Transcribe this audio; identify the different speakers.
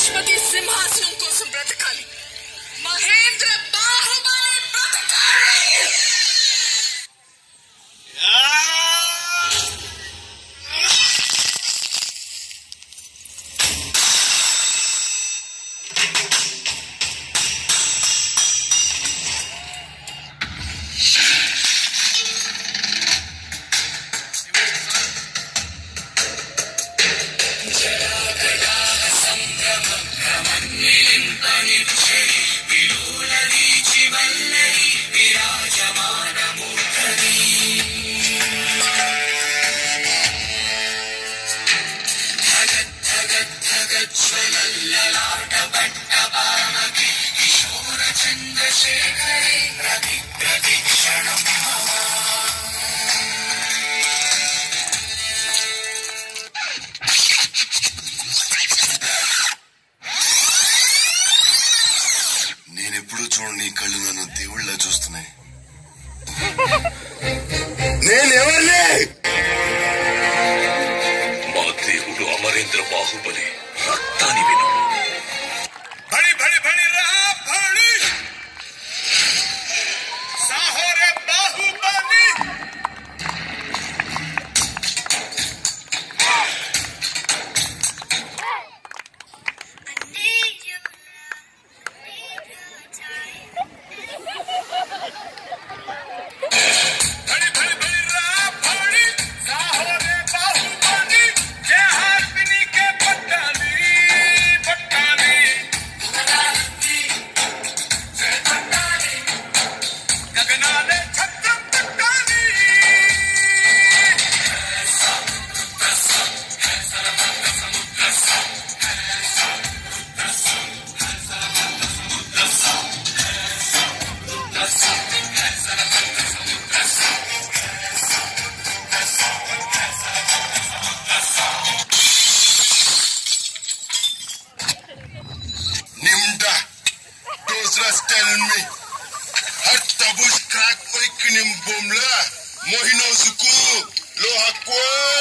Speaker 1: బృహస్పతి సింహాసనం కోసం బ్రతకాలి మహేంద్ర బాహుబలి బ్రతకాలి
Speaker 2: నేనెప్పుడు చూడని నీ కళ్ళు నన్ను దేవుళ్ళ చూస్తున్నాయి నేనెవరిని
Speaker 3: మా దేవుడు అమరేంద్ర బాహుబలి రక్తాన్ని విను
Speaker 2: బడి బడి బడి రా బడి సాహోరే బాహుబలి బడి బడి బడి రా బడి సాహోరే బాహుబలి జయ హార్పిని కే పట్టాలి పట్టాలి గగనాలే ఛత్రం పట్టాలి Nimda, those last tell me. Hatta bush crack oikinim bomla. Mohino suku, lo hakwa.